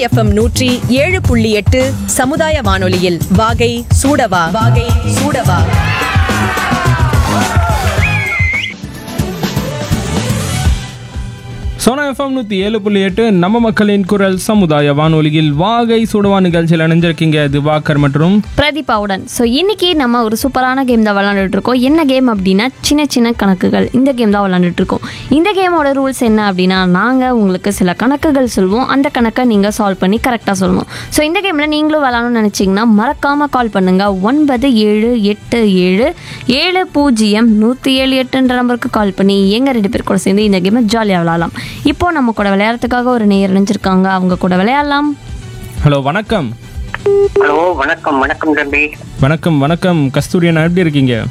FM நூற்றி ஏழு புள்ளி எட்டு சமுதாய வானொலியில் வாகை சூடவா வாகை சூடவா சோனா எஃப்எம் நூற்றி ஏழு புள்ளி எட்டு நம்ம மக்களின் குரல் சமுதாய வானொலியில் வாகை சுடுவா நிகழ்ச்சியில் இணைஞ்சிருக்கீங்க திவாகர் மற்றும் பிரதீபாவுடன் ஸோ இன்னைக்கு நம்ம ஒரு சூப்பரான கேம் தான் விளாண்டுட்டு இருக்கோம் என்ன கேம் அப்படின்னா சின்ன சின்ன கணக்குகள் இந்த கேம் தான் விளாண்டுட்டு இருக்கோம் இந்த கேமோட ரூல்ஸ் என்ன அப்படின்னா நாங்கள் உங்களுக்கு சில கணக்குகள் சொல்வோம் அந்த கணக்கை நீங்கள் சால்வ் பண்ணி கரெக்டாக சொல்லணும் ஸோ இந்த கேமில் நீங்களும் விளாடணும்னு நினச்சிங்கன்னா மறக்காமல் கால் பண்ணுங்கள் ஒன்பது ஏழு எட்டு ஏழு ஏழு பூஜ்ஜியம் நூற்றி ஏழு எட்டுன்ற நம்பருக்கு கால் பண்ணி எங்கள் ரெண்டு பேர் கூட சேர்ந்து இந்த கேமை ஜாலியாக விளாடலாம் இப்போ நம்ம கூட விளையாடுறதுக்காக ஒரு நேயர் இணைஞ்சிருக்காங்க அவங்க கூட விளையாடலாம் ஹலோ வணக்கம் ஹலோ வணக்கம் வணக்கம் தம்பி வணக்கம் வணக்கம் கஸ்தூரி அண்ணா எப்படி இருக்கீங்க